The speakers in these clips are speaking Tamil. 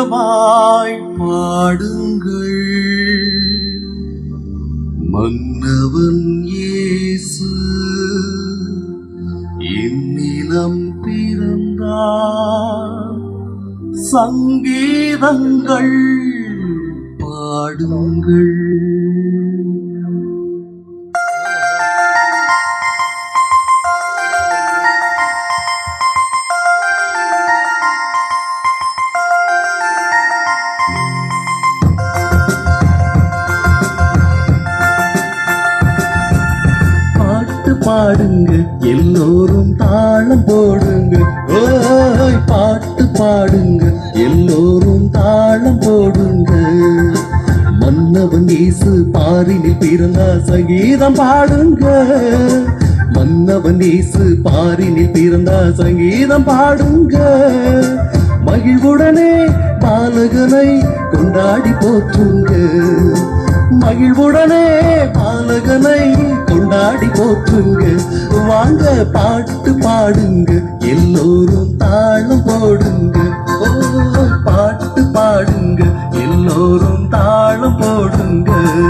சத்தமாய் பாடுங்கள் மன்னவன் இயேசு என்னிலம் பிறந்தார் சங்கீதங்கள் பாடுங்கள் பாட்டு பாடுங்க எல்லோரும் தாளம் போடுங்க ஓய் பாட்டு பாடுங்க எல்லோரும் தாளம் போடுங்க மன்னவன் இயேசு பாரினில் பிறந்தா சங்கீதம் பாடுங்க மன்னவன் இயேசு பாரினில் பிறந்தா சங்கீதம் பாடுங்க மகிழ்வுடனே பாலகனை கொண்டாடி போற்றுங்க மகிழ்வுடனே பாலகனை கொண்டாடி போற்றுங்க வாங்க பாட்டு பாடுங்க எல்லோரும் தாளம் போடுங்க ஓ பாட்டு பாடுங்க எல்லோரும் தாளம் போடுங்க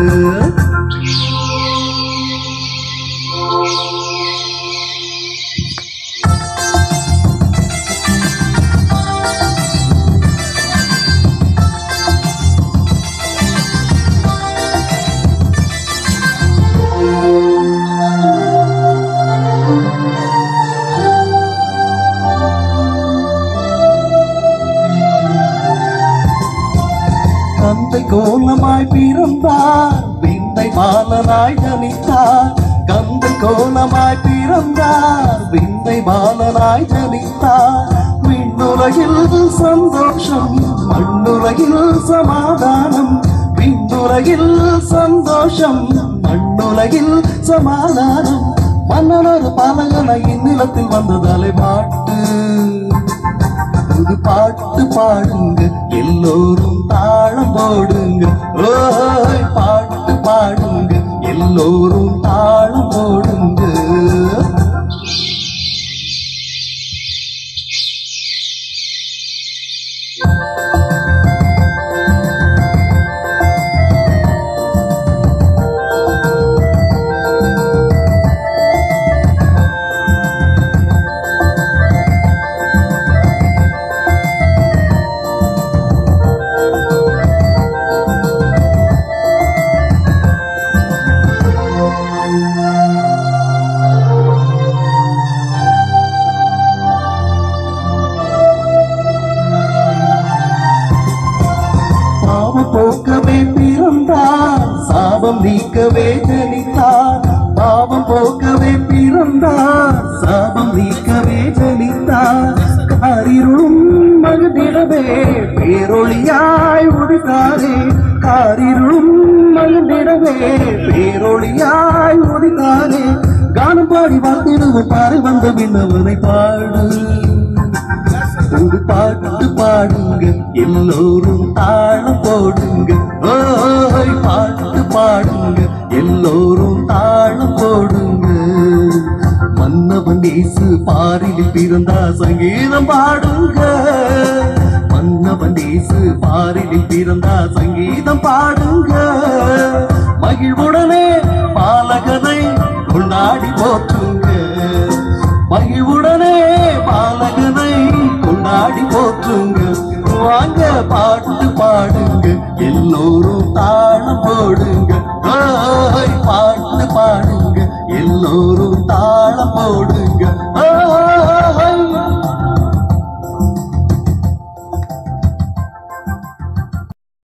தந்தை கோலமாய் பிறந்தார் விந்தை பாலனாய் ஜனித்தார் கந்தை கோலமாய் பிறந்தார் விந்தை பாலனாய் ஜனித்தார் விண்ணுலகில் சந்தோஷம் மண்ணுலகில் சமாதானம் விண்ணுலகில் சந்தோஷம் மண்ணுலகில் சமாதானம் மன்னனொரு பாலகனை இந்நிலத்தில் வந்ததாலே பாட்டு புது பாட்டு பாடுங்க எல்லோரும் தாளம் போடுங்க ஓய் பாட்டு பாடுங்க எல்லோரும் தாளம் போடுங்க பாவம் போக்கவே பிறந்தார் சாபம் நீக்கவே ஜனித்தார் பாவம் போக்கவே பிறந்தார் சாபம் நீக்கவே ஜனித்தார் காரிருளும் மகிழ்ந்திடவே பேரொளியாய் உதித்தாரே காரிருளும் மகிழ்ந்திடவே பேரொளியாய் உதித்தாரே கானம் பாடி வாழ்த்திடுவோம் பாரு வந்த விண்ணவனை பாடு ஒரு பாட்டு பாடுங்க எல்லோரும் தாளம் போடுங்க ஓய் பாட்டு பாடுங்க எல்லோரும் தாளம் போடுங்க மன்னவன் இயேசு பாரில் பிறந்தா சங்கீதம் பாடுங்க மன்னவன் இயேசு பாரில் பிறந்தா சங்கீதம் பாடுங்க மகிழ்வுடனே பாலகனை கொண்டாடி போற்றுங்க மகிழ்வுடனே பாலகனை கொண்டாடி போற்றுங்க வாங்க பாட்டு பாடுங்க எல்லோரும் தாளம் போடுங்க ஓய் பாட்டு பாடுங்க எல்லோரும் தாளம் போடுங்க